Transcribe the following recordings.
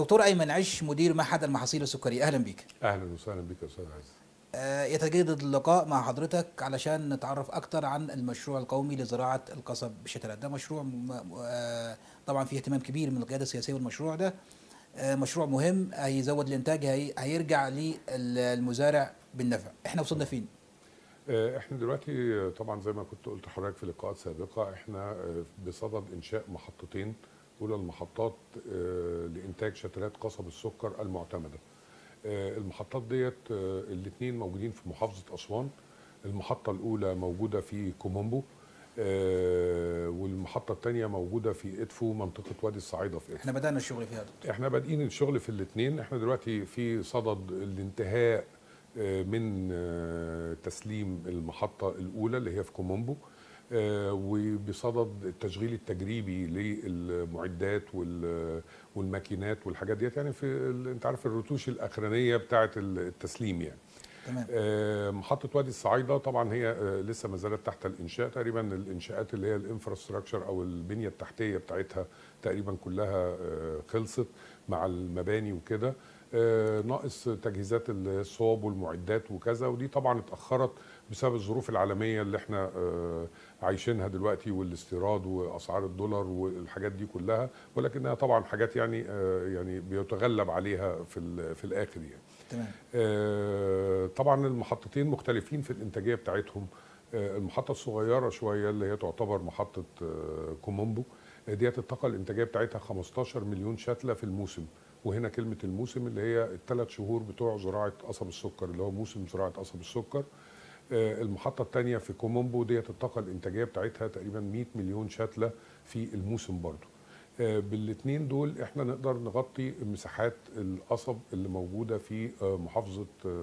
دكتور ايمن عش مدير معهد المحاصيل السكريه اهلا بيك اهلا وسهلا بك يا استاذ عز آه، يتجدد اللقاء مع حضرتك علشان نتعرف اكتر عن المشروع القومي لزراعه القصب بالشتلات ده مشروع م- آه، طبعا فيه اهتمام كبير من القياده السياسيه والمشروع ده آه، مشروع مهم هيزود الانتاج هي- هيرجع للمزارع بالنفع احنا وصلنا فين آه، احنا دلوقتي آه، طبعا زي ما كنت قلت لحضرتك في لقاءات سابقه احنا آه، بصدد انشاء محطتين اولى المحطات آه، لانتاج شتلات قصب السكر المعتمده آه، المحطات ديت الاثنين موجودين في محافظه اسوان المحطه الاولى موجوده في كومومبو آه، والمحطه الثانيه موجوده في ادفو منطقه وادي الصعيده في ادفو احنا بدانا الشغل فيها يا دكتور احنا بادئين الشغل في الاثنين احنا دلوقتي في صدد الانتهاء آه، من آه، تسليم المحطة الأولى اللي هي في كومومبو آه، وبصدد التشغيل التجريبي للمعدات وال- والماكينات والحاجات ديت يعني في ال- انت عارف الرتوش الأخرانية بتاعة التسليم يعني تمام آه، محطة وادي الصعايدة طبعا هي آه، لسه ما زالت تحت الإنشاء تقريبا الإنشاءات اللي هي الانفراستراكشر أو البنية التحتية بتاعتها تقريبا كلها آه، خلصت مع المباني وكده آه، ناقص تجهيزات الصوب والمعدات وكذا ودي طبعا اتأخرت بسبب الظروف العالمية اللي احنا آه، عايشينها دلوقتي والاستيراد وأسعار الدولار والحاجات دي كلها ولكنها طبعا حاجات يعني آه، يعني بيتغلب عليها في ال- في الآخر يعني تمام آه، طبعا المحطتين مختلفين في الانتاجيه بتاعتهم آه، المحطه الصغيره شويه اللي هي تعتبر محطه آه، كومومبو آه، ديت الطاقه الانتاجيه بتاعتها 15 مليون شتله في الموسم وهنا كلمه الموسم اللي هي الثلاث شهور بتوع زراعه قصب السكر اللي هو موسم زراعه قصب السكر آه، المحطه الثانيه في كومومبو ديت الطاقه الانتاجيه بتاعتها تقريبا 100 مليون شتله في الموسم برضو آه، بالاثنين دول احنا نقدر نغطي مساحات القصب اللي موجوده في آه، محافظه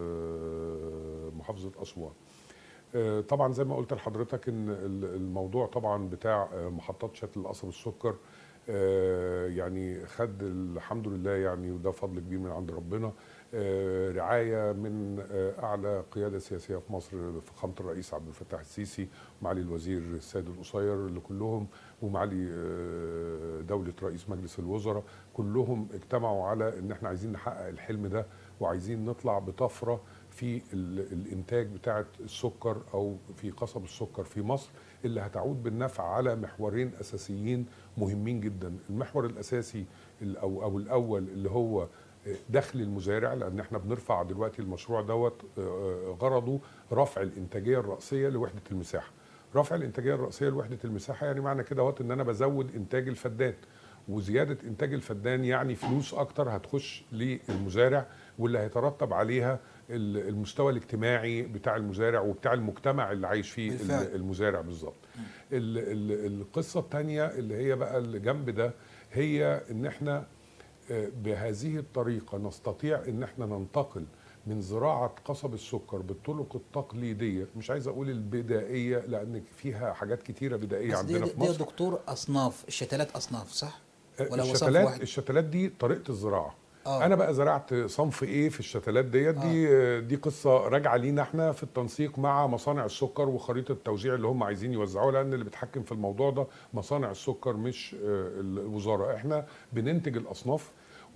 آه، محافظه اسوان آه، طبعا زي ما قلت لحضرتك ان ال- الموضوع طبعا بتاع آه، محطات شتل القصب السكر آه، يعني خد الحمد لله يعني وده فضل كبير من عند ربنا آه، رعايه من آه، اعلى قياده سياسيه في مصر فخامه الرئيس عبد الفتاح السيسي ومعالي الوزير السيد القصير اللي كلهم ومعالي آه، دوله رئيس مجلس الوزراء كلهم اجتمعوا على ان احنا عايزين نحقق الحلم ده وعايزين نطلع بطفره في ال- الانتاج بتاعه السكر او في قصب السكر في مصر اللي هتعود بالنفع على محورين اساسيين مهمين جدا المحور الاساسي ال- او او الاول اللي هو دخل المزارع لان احنا بنرفع دلوقتي المشروع دوت آه، غرضه رفع الانتاجيه الراسيه لوحده المساحه رفع الانتاجيه الراسيه لوحده المساحه يعني معنى كده وقت ان انا بزود انتاج الفدان وزياده انتاج الفدان يعني فلوس اكتر هتخش للمزارع واللي هيترتب عليها ال- المستوى الاجتماعي بتاع المزارع وبتاع المجتمع اللي عايش فيه ال- بالفعل. المزارع بالظبط ال- ال- القصه الثانيه اللي هي بقى اللي جنب ده هي ان احنا آه، بهذه الطريقه نستطيع ان احنا ننتقل من زراعه قصب السكر بالطرق التقليديه مش عايز اقول البدائيه لان فيها حاجات كتيره بدائيه بس دي, عندنا في دي يا مصر دكتور اصناف الشتلات اصناف صح آه، ولا هو صنف الشتلات واحد؟ الشتلات دي طريقه الزراعه آه. انا بقى زرعت صنف ايه في الشتلات ديت دي آه. دي قصه راجعه لينا احنا في التنسيق مع مصانع السكر وخريطه التوزيع اللي هم عايزين يوزعوها لان اللي بيتحكم في الموضوع ده مصانع السكر مش آه، الوزاره احنا بننتج الاصناف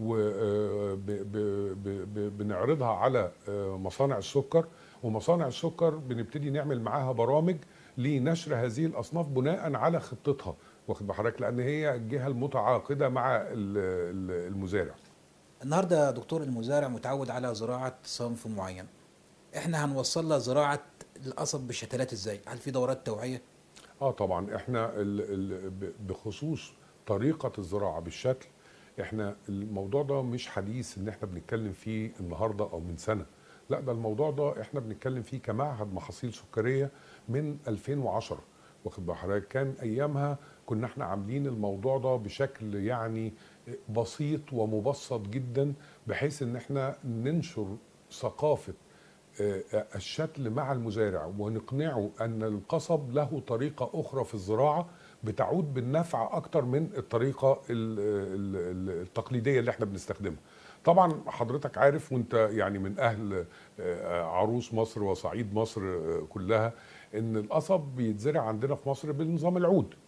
وبنعرضها على آه، مصانع السكر ومصانع السكر بنبتدي نعمل معاها برامج لنشر هذه الاصناف بناء على خطتها واخد بحضرتك لان هي الجهه المتعاقده مع ال- ال- المزارع النهارده يا دكتور المزارع متعود على زراعه صنف معين احنا هنوصل له زراعه القصب بالشتلات ازاي هل في دورات توعيه اه طبعا احنا ال ال ب- بخصوص طريقه الزراعه بالشكل احنا الموضوع ده مش حديث ان احنا بنتكلم فيه النهارده او من سنه لا ده الموضوع ده احنا بنتكلم فيه كمعهد محاصيل سكريه من 2010 واخد بال حضرتك كان ايامها كنا احنا عاملين الموضوع ده بشكل يعني بسيط ومبسط جدا بحيث ان احنا ننشر ثقافه آه، الشتل مع المزارع ونقنعه ان القصب له طريقه اخرى في الزراعه بتعود بالنفع اكتر من الطريقه ال- ال- ال- التقليديه اللي احنا بنستخدمها طبعا حضرتك عارف وانت يعني من اهل آه، عروس مصر وصعيد مصر آه، كلها ان القصب بيتزرع عندنا في مصر بنظام العود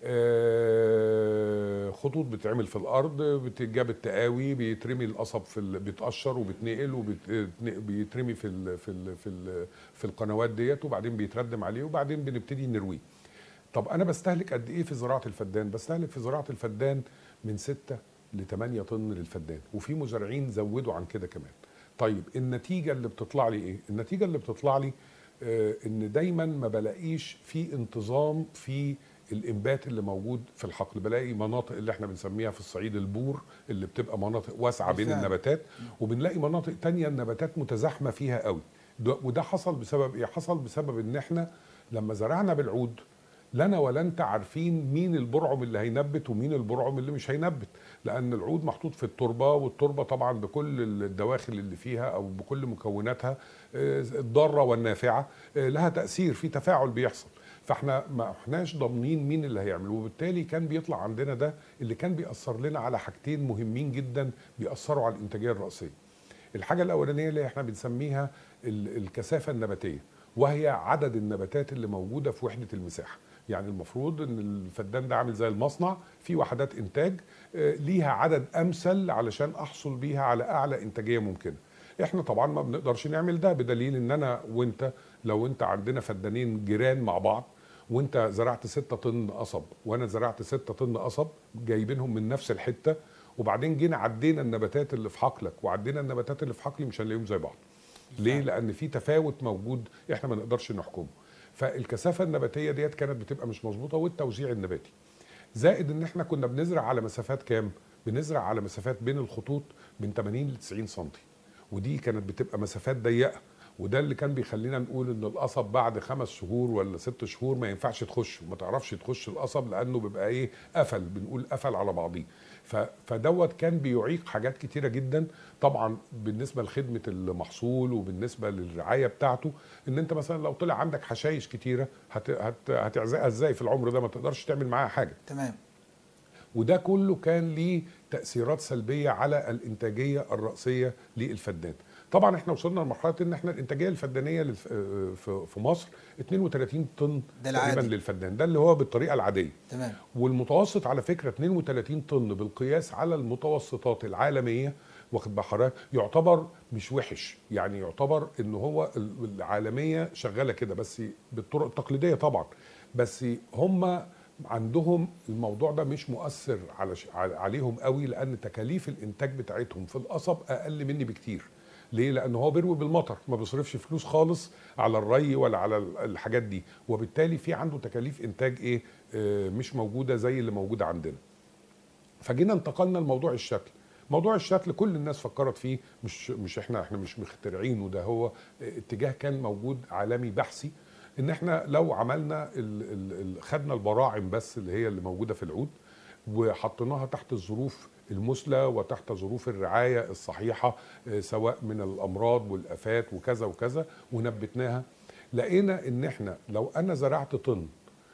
آه، خطوط بتتعمل في الارض بتجاب التقاوي بيترمي القصب في ال... بيتقشر وبيتنقل وبيترمي في ال... في ال... في ال... في القنوات ديت وبعدين بيتردم عليه وبعدين بنبتدي نرويه طب انا بستهلك قد ايه في زراعه الفدان بستهلك في زراعه الفدان من 6 ل 8 طن للفدان وفي مزارعين زودوا عن كده كمان طيب النتيجه اللي بتطلع لي ايه النتيجه اللي بتطلع لي آه ان دايما ما بلاقيش في انتظام في الانبات اللي موجود في الحقل بلاقي مناطق اللي احنا بنسميها في الصعيد البور اللي بتبقى مناطق واسعه بين بالفعل. النباتات وبنلاقي مناطق تانية النباتات متزاحمه فيها قوي ده- وده حصل بسبب ايه حصل بسبب ان احنا لما زرعنا بالعود لا انا ولا انت عارفين مين البرعم اللي هينبت ومين البرعم اللي مش هينبت لان العود محطوط في التربه والتربه طبعا بكل الدواخل اللي فيها او بكل مكوناتها آه، الضاره والنافعه آه، لها تاثير في تفاعل بيحصل فاحنا ما احناش ضامنين مين اللي هيعمله وبالتالي كان بيطلع عندنا ده اللي كان بيأثر لنا على حاجتين مهمين جدا بيأثروا على الانتاجيه الرئيسيه الحاجه الاولانيه اللي احنا بنسميها ال- الكثافه النباتيه وهي عدد النباتات اللي موجوده في وحده المساحه يعني المفروض ان الفدان ده عامل زي المصنع في وحدات انتاج آه، ليها عدد امثل علشان احصل بيها على اعلى انتاجيه ممكنه احنا طبعا ما بنقدرش نعمل ده بدليل ان انا وانت لو انت عندنا فدانين جيران مع بعض وانت زرعت 6 طن قصب وانا زرعت 6 طن قصب جايبينهم من نفس الحته وبعدين جينا عدينا النباتات اللي في حقلك وعدينا النباتات اللي في حقلي مش هنلاقيهم زي بعض ليه لان في تفاوت موجود احنا ما نقدرش نحكمه فالكثافه النباتيه ديت كانت بتبقى مش مظبوطه والتوزيع النباتي زائد ان احنا كنا بنزرع على مسافات كام بنزرع على مسافات بين الخطوط من 80 ل 90 سم ودي كانت بتبقى مسافات ضيقه وده اللي كان بيخلينا نقول ان القصب بعد خمس شهور ولا ست شهور ما ينفعش تخش وما تعرفش تخش القصب لانه بيبقى ايه قفل بنقول قفل على بعضيه ف- فدوت كان بيعيق حاجات كتيره جدا طبعا بالنسبه لخدمه المحصول وبالنسبه للرعايه بتاعته ان انت مثلا لو طلع عندك حشايش كتيره هت هت هتعزقها ازاي في العمر ده ما تقدرش تعمل معاها حاجه تمام وده كله كان ليه تاثيرات سلبيه على الانتاجيه الراسيه للفدان طبعا احنا وصلنا لمرحله ان احنا الانتاجيه الفدانيه للف- في في مصر 32 طن ده تقريبا العادي. للفدان ده اللي هو بالطريقه العاديه تمام والمتوسط على فكره 32 طن بالقياس على المتوسطات العالميه واخد بال حضرتك يعتبر مش وحش يعني يعتبر ان هو ال- العالميه شغاله كده بس بالطرق التقليديه طبعا بس هم عندهم الموضوع ده مش مؤثر على ش- على- عليهم قوي لان تكاليف الانتاج بتاعتهم في القصب اقل مني بكتير ليه؟ لأن هو بيروي بالمطر ما بيصرفش فلوس خالص على الري ولا على ال- الحاجات دي وبالتالي في عنده تكاليف إنتاج إيه آه، مش موجودة زي اللي موجودة عندنا فجينا انتقلنا لموضوع الشكل موضوع الشكل كل الناس فكرت فيه مش مش احنا احنا مش مخترعينه ده هو اتجاه كان موجود عالمي بحثي ان احنا لو عملنا ال ال ال خدنا البراعم بس اللي هي اللي موجوده في العود وحطيناها تحت الظروف المثلى وتحت ظروف الرعايه الصحيحه آه، سواء من الامراض والافات وكذا وكذا ونبتناها لقينا ان احنا لو انا زرعت طن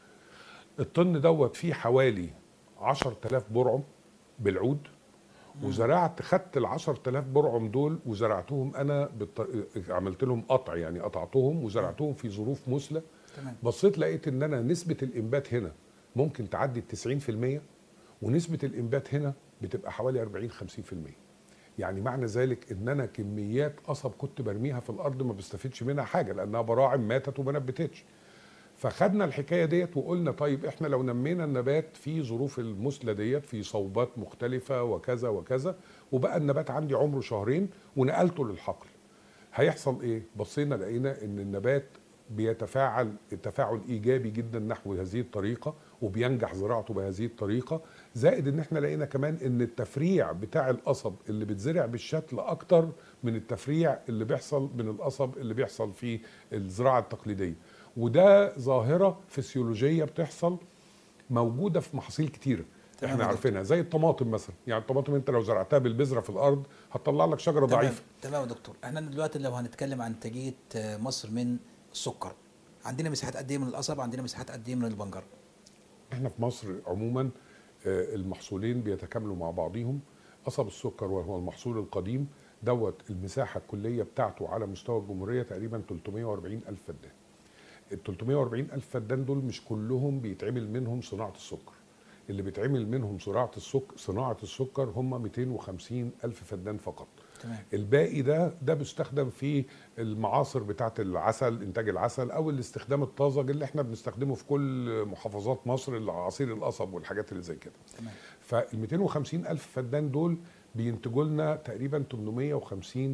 الطن دوت فيه حوالي 10000 برعم بالعود وزرعت خدت ال 10000 برعم دول وزرعتهم انا بالط... عملت لهم قطع يعني قطعتهم وزرعتهم في ظروف مثلى تمام بصيت لقيت ان انا نسبه الانبات هنا ممكن تعدي ال 90% ونسبه الانبات هنا بتبقى حوالي 40 50% يعني معنى ذلك ان انا كميات قصب كنت برميها في الارض ما بستفيدش منها حاجه لانها براعم ماتت وما نبتتش فخدنا الحكايه ديت وقلنا طيب احنا لو نمينا النبات في ظروف المثلى ديت في صوبات مختلفه وكذا وكذا وبقى النبات عندي عمره شهرين ونقلته للحقل هيحصل ايه بصينا لقينا ان النبات بيتفاعل تفاعل ايجابي جدا نحو هذه الطريقه وبينجح زراعته بهذه الطريقه زائد ان احنا لقينا كمان ان التفريع بتاع القصب اللي بيتزرع بالشكل اكتر من التفريع اللي بيحصل من القصب اللي بيحصل في الزراعه التقليديه وده ظاهره فسيولوجيه بتحصل موجوده في محاصيل كتيره تمام احنا يا عارفينها زي الطماطم مثلا يعني الطماطم انت لو زرعتها بالبذره في الارض هتطلع لك شجره تمام ضعيفه تمام يا دكتور احنا دلوقتي لو هنتكلم عن انتاجيه آه، مصر من السكر عندنا مساحات قد ايه من القصب عندنا مساحات قد ايه من البنجر احنا في مصر عموما آه، المحصولين بيتكاملوا مع بعضهم قصب السكر وهو المحصول القديم دوت المساحه الكليه بتاعته على مستوى الجمهوريه تقريبا 340 الف فدان ال 340 الف فدان دول مش كلهم بيتعمل منهم صناعه السكر اللي بيتعمل منهم صناعه السكر صناعه السكر هم 250 الف فدان فقط تمام الباقي ده ده بيستخدم في المعاصر بتاعه العسل انتاج العسل او الاستخدام الطازج اللي احنا بنستخدمه في كل محافظات مصر عصير القصب والحاجات اللي زي كده تمام فال 250 الف فدان دول بينتجوا لنا تقريبا 850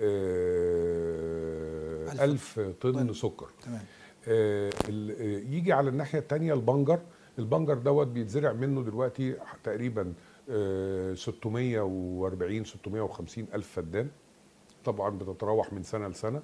آه، ألف الف طن طن. سكر تمام آه، ال- آه، يجي على الناحيه الثانيه البنجر البنجر دوت بيتزرع منه دلوقتي تقريبا آه، 640 650 الف فدان طبعا بتتراوح من سنه لسنه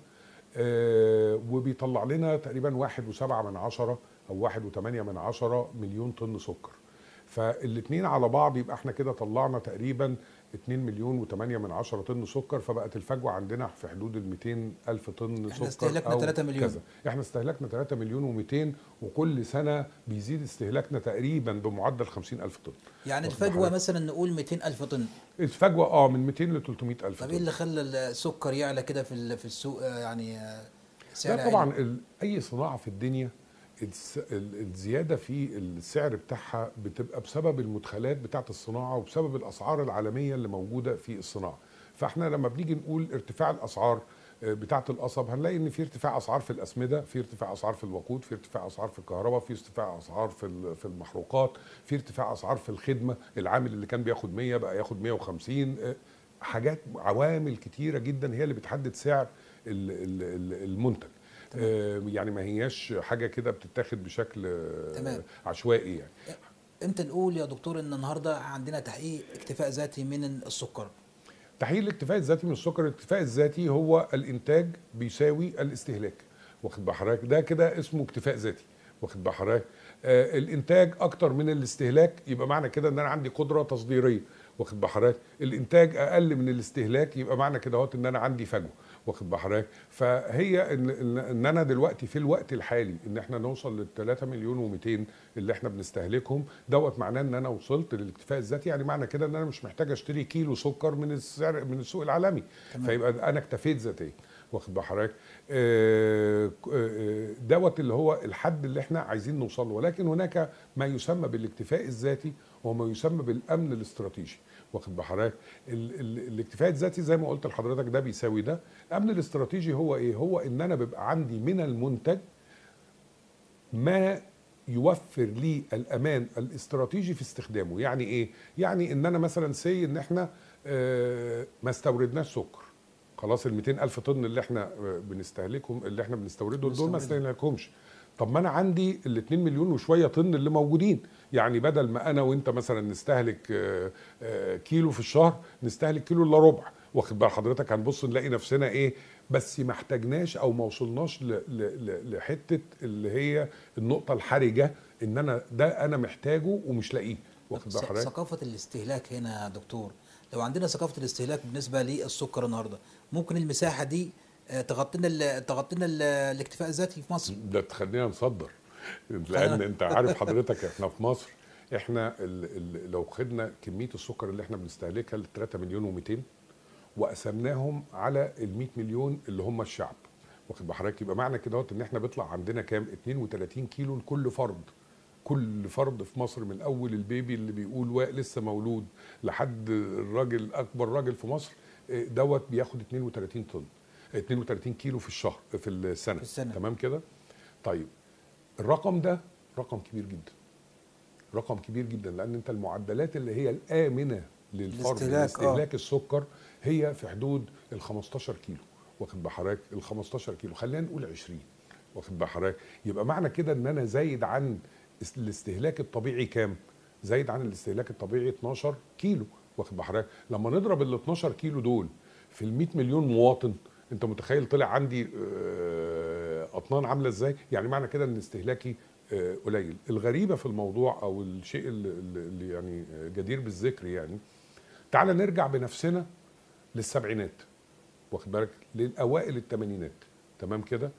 آه، وبيطلع لنا تقريبا واحد وسبعة من عشرة او واحد وثمانية من عشرة مليون طن سكر فالاثنين على بعض يبقى احنا كده طلعنا تقريبا 2 مليون و8 من عشرة طن سكر فبقت الفجوه عندنا في حدود ال 200 الف طن إحنا سكر استهلاكنا أو 3 مليون. كذا. احنا استهلاكنا 3 مليون و200 وكل سنه بيزيد استهلاكنا تقريبا بمعدل 50 الف طن يعني واخد الفجوه بالك؟ مثلا نقول 200 الف طن الفجوه اه من 200 ل 300 الف طب طن ايه اللي خلى السكر يعلى كده في ال- في السوق آه، يعني آه، سعر ده عالي؟ طبعا ال- اي صناعه في الدنيا الس- ال- الزياده في السعر بتاعها بتبقى بسبب المدخلات بتاعه الصناعه وبسبب الاسعار العالميه اللي موجوده في الصناعه فاحنا لما بنيجي نقول ارتفاع الاسعار آه، بتاعه القصب هنلاقي ان في ارتفاع اسعار في الاسمده في ارتفاع اسعار في الوقود في ارتفاع اسعار في الكهرباء في ارتفاع اسعار في ال- في المحروقات في ارتفاع اسعار في الخدمه العامل اللي كان بياخد 100 بقى ياخد 150 آه، حاجات عوامل كتيره جدا هي اللي بتحدد سعر ال- ال- ال- المنتج آه، يعني ما هياش حاجه كده بتتاخد بشكل آه، تمام. عشوائي يعني امتى نقول يا دكتور ان النهارده عندنا تحقيق اكتفاء ذاتي من السكر تحقيق الاكتفاء الذاتي من السكر الاكتفاء الذاتي هو الانتاج بيساوي الاستهلاك واخد بال حضرتك ده كده اسمه اكتفاء ذاتي واخد بال حضرتك آه الانتاج اكتر من الاستهلاك يبقى معنى كده ان انا عندي قدره تصديريه واخد بال حضرتك الانتاج اقل من الاستهلاك يبقى معنى كده اهوت ان انا عندي فجوه واخد بال حضرتك فهي ان, ان, ان انا دلوقتي في الوقت الحالي ان احنا نوصل لل 3 مليون و200 اللي احنا بنستهلكهم دوت معناه ان انا وصلت للاكتفاء الذاتي يعني معنى كده ان انا مش محتاج اشتري كيلو سكر من السعر من السوق العالمي تمام. فيبقى انا اكتفيت ذاتيا واخد بال حضرتك آه، آه، دوت اللي هو الحد اللي احنا عايزين نوصل له ولكن هناك ما يسمى بالاكتفاء الذاتي وما يسمى بالامن الاستراتيجي واخد بال حضرتك ال- ال- الاكتفاء الذاتي زي ما قلت لحضرتك ده بيساوي ده الامن الاستراتيجي هو ايه هو ان انا بيبقى عندي من المنتج ما يوفر لي الامان الاستراتيجي في استخدامه يعني ايه يعني ان انا مثلا سي ان احنا آه، ما استوردناش سكر خلاص ال 200 الف طن اللي احنا آه، بنستهلكهم اللي احنا بنستوردهم دول ما بنستوردهم. استهلكهمش طب ما انا عندي ال 2 مليون وشويه طن اللي موجودين يعني بدل ما انا وانت مثلا نستهلك آه، آه، كيلو في الشهر نستهلك كيلو الا ربع واخد بال حضرتك هنبص نلاقي نفسنا ايه بس ما احتاجناش او ما وصلناش ل- ل- ل- لحته اللي هي النقطه الحرجه ان انا ده انا محتاجه ومش لاقيه واخد بال ث- حضرتك ثقافة الاستهلاك هنا يا دكتور لو عندنا ثقافة الاستهلاك بالنسبة للسكر النهاردة ممكن المساحة دي آه، تغطينا ال- تغطينا ال- الاكتفاء الذاتي في مصر ده تخلينا نصدر لان انت عارف حضرتك احنا في مصر احنا ال ال لو خدنا كميه السكر اللي احنا بنستهلكها ل 3 مليون و200 وقسمناهم على ال 100 مليون اللي هم الشعب واخد بال حضرتك يبقى معنى كده ان احنا بيطلع عندنا كام 32 كيلو لكل فرد كل فرد في مصر من اول البيبي اللي بيقول واق لسه مولود لحد الراجل اكبر راجل في مصر اه، دوت بياخد 32 طن 32 كيلو في الشهر في السنه في السنة. تمام كده طيب الرقم ده رقم كبير جدا رقم كبير جدا لان انت المعدلات اللي هي الامنه للفرد الاستهلاك، لاستهلاك السكر هي في حدود ال 15 كيلو واخد بال حضرتك ال 15 كيلو خلينا نقول 20 واخد بال حضرتك يبقى معنى كده ان انا زايد عن است- الاستهلاك الطبيعي كام زايد عن الاستهلاك الطبيعي 12 كيلو واخد بال حضرتك لما نضرب ال 12 كيلو دول في ال 100 مليون مواطن انت متخيل طلع عندي آه، اطنان عامله ازاي يعني معنى كده ان استهلاكي آه، قليل الغريبه في الموضوع او الشيء اللي, اللي يعني آه، جدير بالذكر يعني تعال نرجع بنفسنا للسبعينات واخد بالك للاوائل الثمانينات تمام كده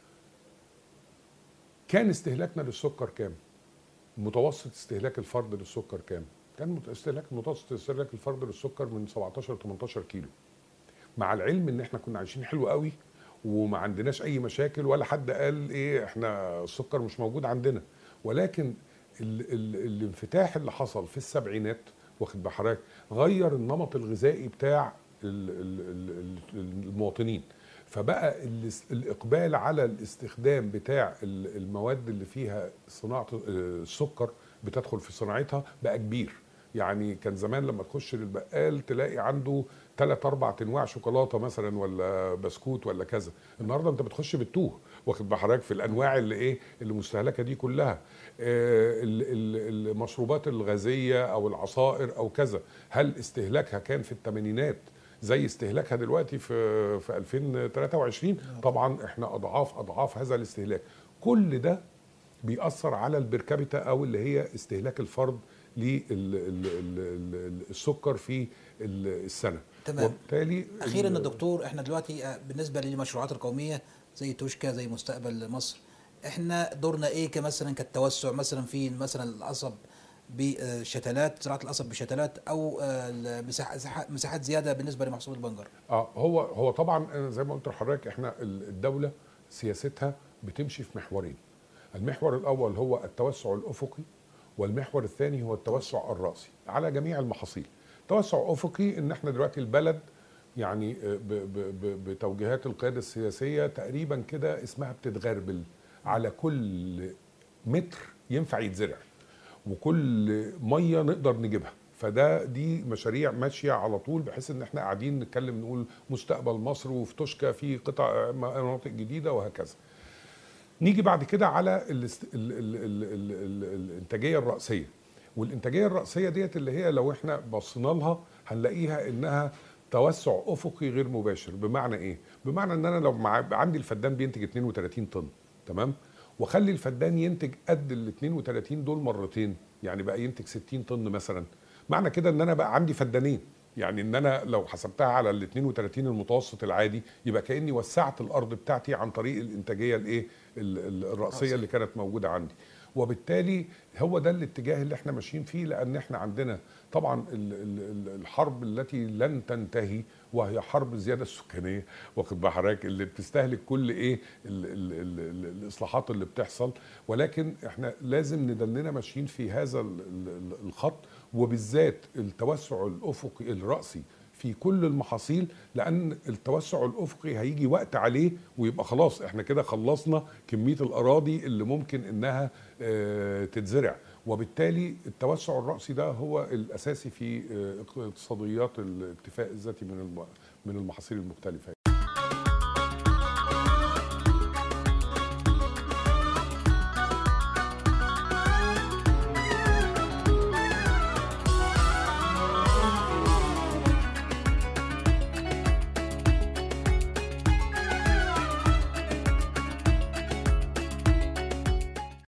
كان استهلاكنا للسكر كام متوسط استهلاك الفرد للسكر كام كان مت- استهلاك متوسط استهلاك الفرد للسكر من 17 ل 18 كيلو مع العلم ان احنا كنا عايشين حلو قوي وما عندناش اي مشاكل ولا حد قال ايه احنا السكر مش موجود عندنا ولكن ال ال الانفتاح اللي حصل في السبعينات واخد بحضرتك غير النمط الغذائي بتاع ال ال ال ال المواطنين فبقى الاس- الاقبال على الاستخدام بتاع ال- المواد اللي فيها صناعه آه، السكر بتدخل في صناعتها بقى كبير يعني كان زمان لما تخش للبقال تلاقي عنده ثلاث اربع انواع شوكولاته مثلا ولا بسكوت ولا كذا النهارده انت بتخش بالتوه واخد بحضرتك في الانواع اللي ايه اللي مستهلكه دي كلها آه، ال- ال- المشروبات الغازيه او العصائر او كذا هل استهلاكها كان في الثمانينات زي استهلاكها دلوقتي في في 2023 طبعا احنا اضعاف اضعاف هذا الاستهلاك كل ده بيأثر على البركابيتا او اللي هي استهلاك الفرد للسكر في ال- السنه تمام. وبالتالي اخيرا ال- يا دكتور احنا دلوقتي آه، بالنسبه للمشروعات القوميه زي توشكا زي مستقبل مصر احنا دورنا ايه كمثلا كالتوسع مثلا في مثلا القصب بشتلات زراعه القصب بشتلات او آه، المساحة- مساحات زياده بالنسبه لمحصول البنجر اه هو هو طبعا أنا زي ما قلت لحضرتك احنا ال- الدوله سياستها بتمشي في محورين المحور الاول هو التوسع الافقي والمحور الثاني هو التوسع الراسي على جميع المحاصيل توسع افقي ان احنا دلوقتي البلد يعني آه، ب- ب- ب- بتوجيهات القياده السياسيه تقريبا كده اسمها بتتغربل على كل متر ينفع يتزرع وكل ميه نقدر نجيبها فده دي مشاريع ماشيه على طول بحيث ان احنا قاعدين نتكلم نقول مستقبل مصر وفي توشكا في قطع مناطق جديده وهكذا نيجي بعد كده على الاست... ال... ال... ال... ال... ال... الانتاجيه الراسيه والانتاجيه الراسيه ديت اللي هي لو احنا بصينا لها هنلاقيها انها توسع افقي غير مباشر بمعنى ايه بمعنى ان انا لو مع... عندي الفدان بينتج 32 طن تمام واخلي الفدان ينتج قد ال 32 دول مرتين يعني بقى ينتج 60 طن مثلا معنى كده ان انا بقى عندي فدانين يعني ان انا لو حسبتها على ال 32 المتوسط العادي يبقى كاني وسعت الارض بتاعتي عن طريق الانتاجيه الايه ال- ال- الراسيه اللي كانت موجوده عندي وبالتالي هو ده الاتجاه اللي احنا ماشيين فيه لان احنا عندنا طبعا ال- ال- ال- الحرب التي لن تنتهي وهي حرب الزياده السكانيه واخد بال حضرتك اللي بتستهلك كل ايه ال ال ال ال الاصلاحات اللي بتحصل ولكن احنا لازم ندلنا ماشيين في هذا ال- ال- الخط وبالذات التوسع الافقي الراسي في كل المحاصيل لان التوسع الافقي هيجي وقت عليه ويبقى خلاص احنا كده خلصنا كميه الاراضي اللي ممكن انها آه، تتزرع وبالتالي التوسع الراسي ده هو الاساسي في آه، اقتصاديات الاكتفاء الذاتي من الم- من المحاصيل المختلفه